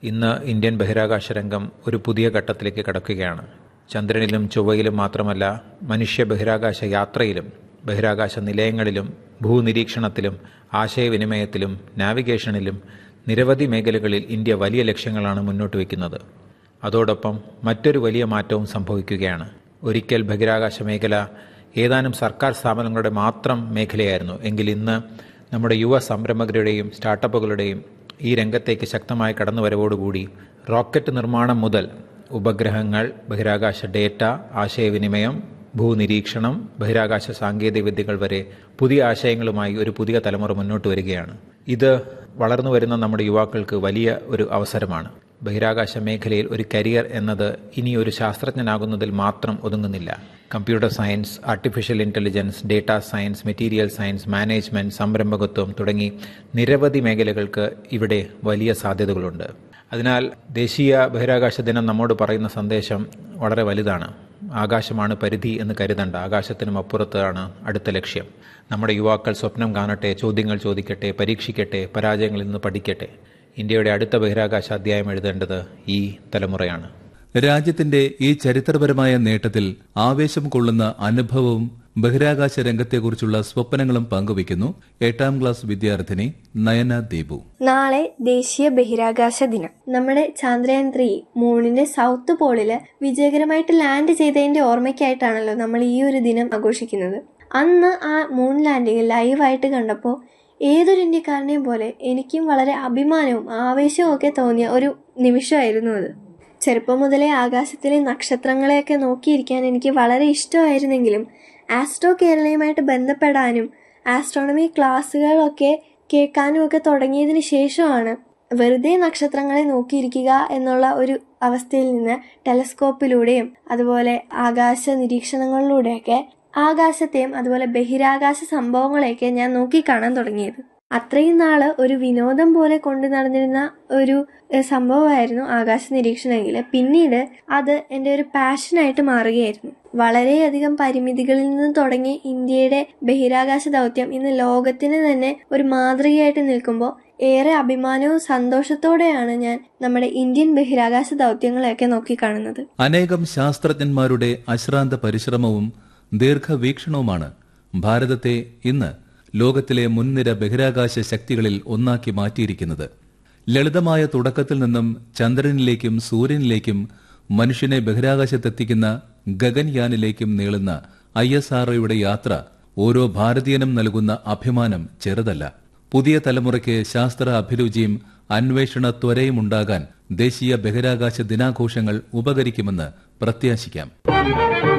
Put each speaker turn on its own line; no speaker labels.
ഇന്ന് ഇന്ത്യൻ ബഹിരാകാശ രംഗം ഒരു പുതിയ ഘട്ടത്തിലേക്ക് കടക്കുകയാണ് ചന്ദ്രനിലും ചൊവ്വയിലും മാത്രമല്ല മനുഷ്യ ബഹിരാകാശ യാത്രയിലും ബഹിരാകാശ നിലയങ്ങളിലും ഭൂനിരീക്ഷണത്തിലും ആശയവിനിമയത്തിലും നാവിഗേഷനിലും നിരവധി മേഖലകളിൽ ഇന്ത്യ വലിയ ലക്ഷ്യങ്ങളാണ് മുന്നോട്ട് വയ്ക്കുന്നത് അതോടൊപ്പം മറ്റൊരു വലിയ മാറ്റവും സംഭവിക്കുകയാണ് ഒരിക്കൽ ബഹിരാകാശ മേഖല ഏതാനും സർക്കാർ സ്ഥാപനങ്ങളുടെ മാത്രം മേഖലയായിരുന്നു എങ്കിൽ ഇന്ന് നമ്മുടെ യുവ സംരംഭകരുടെയും സ്റ്റാർട്ടപ്പുകളുടെയും ഈ രംഗത്തേക്ക് ശക്തമായ കടന്നുവരവോടുകൂടി റോക്കറ്റ് നിർമ്മാണം മുതൽ ഉപഗ്രഹങ്ങൾ ബഹിരാകാശ ഡേറ്റ ആശയവിനിമയം ഭൂനിരീക്ഷണം ബഹിരാകാശ സാങ്കേതിക വിദ്യകൾ വരെ പുതിയ ആശയങ്ങളുമായി ഒരു പുതിയ തലമുറ മുന്നോട്ട് വരികയാണ് ഇത് വളർന്നു വരുന്ന നമ്മുടെ യുവാക്കൾക്ക് വലിയ ഒരു അവസരമാണ് ബഹിരാകാശ മേഖലയിൽ ഒരു കരിയർ എന്നത് ഇനി ഒരു ശാസ്ത്രജ്ഞനാകുന്നതിൽ മാത്രം ഒതുങ്ങുന്നില്ല computer science artificial intelligence data science material science management സംരംഭകത്വം തുടങ്ങി നിരവധി മേഖലകൾക്ക് ഇവിടെ വലിയ സാധ്യതകളുണ്ട് അതിനാൽ ദേശീയ ബഹിരാകാശ ദിനം നമ്മോട് പറയുന്ന സന്ദേശം വളരെ വലുതാണ് ആകാശമാണ് പരിധി എന്ന് കരുതണ്ട ആകാശത്തിനും അപ്പുറത്താണ് അടുത്ത ലക്ഷ്യം നമ്മുടെ യുവാക്കൾ സ്വപ്നം കാണട്ടെ ചോദ്യങ്ങൾ ചോദിക്കട്ടെ പരീക്ഷിക്കട്ടെ പരാജയങ്ങളിൽ നിന്ന് പഠിക്കട്ടെ ഇന്ത്യയുടെ അടുത്ത ബഹിരാകാശ അധ്യായം എഴുതേണ്ടത് ഈ തലമുറയാണ്
രാജ്യത്തിന്റെ ഈ ചരിത്രപരമായ നേട്ടത്തിൽ ആവേശം കൊള്ളുന്ന അനുഭവവും ബഹിരാകാശ രംഗത്തെക്കുറിച്ചുള്ള സ്വപ്നങ്ങളും പങ്കുവയ്ക്കുന്നു എട്ടാം ക്ലാസ് വിദ്യാർത്ഥിനി നയന ദീപു
നാളെ ദേശീയ ബഹിരാകാശ ദിനം നമ്മുടെ ചന്ദ്രയാൻ ത്രീ മൂണിന്റെ സൗത്ത് പോളില് വിജയകരമായിട്ട് ലാൻഡ് ചെയ്തതിന്റെ ഓർമ്മയ്ക്കായിട്ടാണല്ലോ നമ്മൾ ഈ ഒരു ദിനം ആഘോഷിക്കുന്നത് അന്ന് ആ മൂൺ ലാൻഡിങ് ലൈവായിട്ട് കണ്ടപ്പോൾ ഏതൊരു ഇന്ത്യക്കാരനെയും പോലെ എനിക്കും വളരെ അഭിമാനവും ആവേശവും ഒക്കെ തോന്നിയ ഒരു നിമിഷമായിരുന്നു അത് ചെറുപ്പം മുതലേ ആകാശത്തിലെ നക്ഷത്രങ്ങളെയൊക്കെ നോക്കിയിരിക്കാൻ എനിക്ക് വളരെ ഇഷ്ടമായിരുന്നെങ്കിലും ആസ്ട്രോ കേരളയുമായിട്ട് ബന്ധപ്പെടാനും ആസ്ട്രോണമി ക്ലാസ്സുകളൊക്കെ കേൾക്കാനും ഒക്കെ തുടങ്ങിയതിന് ശേഷമാണ് വെറുതെ നക്ഷത്രങ്ങളെ നോക്കിയിരിക്കുക എന്നുള്ള ഒരു അവസ്ഥയിൽ നിന്ന് ടെലസ്കോപ്പിലൂടെയും അതുപോലെ ആകാശ നിരീക്ഷണങ്ങളിലൂടെയൊക്കെ ആകാശത്തെയും അതുപോലെ ബഹിരാകാശ സംഭവങ്ങളെയൊക്കെ ഞാൻ നോക്കി കാണാൻ തുടങ്ങിയത് അത്രയും നാള് ഒരു വിനോദം പോലെ കൊണ്ടു നടന്നിരുന്ന ഒരു സംഭവമായിരുന്നു ആകാശ നിരീക്ഷണമെങ്കിൽ പിന്നീട് അത് എൻ്റെ ഒരു പാഷനായിട്ട് മാറുകയായിരുന്നു വളരെയധികം പരിമിതികളിൽ നിന്ന് തുടങ്ങി ഇന്ത്യയുടെ ബഹിരാകാശ ദൗത്യം ഇന്ന് ലോകത്തിന് തന്നെ ഒരു മാതൃകയായിട്ട് നിൽക്കുമ്പോൾ ഏറെ അഭിമാനവും സന്തോഷത്തോടെയാണ് ഞാൻ നമ്മുടെ ഇന്ത്യൻ ബഹിരാകാശ ദൗത്യങ്ങളെയൊക്കെ നോക്കിക്കാണുന്നത്
അനേകം ശാസ്ത്രജ്ഞന്മാരുടെ അശ്രാന്ത പരിശ്രമവും ദീർഘവീക്ഷണവുമാണ് ഭാരതത്തെ ഇന്ന് ലോകത്തിലെ മുൻനിര ബഹിരാകാശ ശക്തികളിൽ ഒന്നാക്കി മാറ്റിയിരിക്കുന്നത് ലളിതമായ തുടക്കത്തിൽ നിന്നും ചന്ദ്രനിലേക്കും സൂര്യനിലേക്കും മനുഷ്യനെ ബഹിരാകാശത്തെത്തിക്കുന്ന ഗഗൻയാനിലേക്കും നീളുന്ന ഐ എസ് ആർഒയുടെ യാത്ര ഓരോ ഭാരതീയനും നൽകുന്ന അഭിമാനം ചെറുതല്ല പുതിയ തലമുറയ്ക്ക് ശാസ്ത്ര അഭിരുചിയും അന്വേഷണ ത്വരയും ഉണ്ടാകാൻ ദേശീയ ബഹിരാകാശ ദിനാഘോഷങ്ങൾ ഉപകരിക്കുമെന്ന് പ്രത്യാശിക്കാം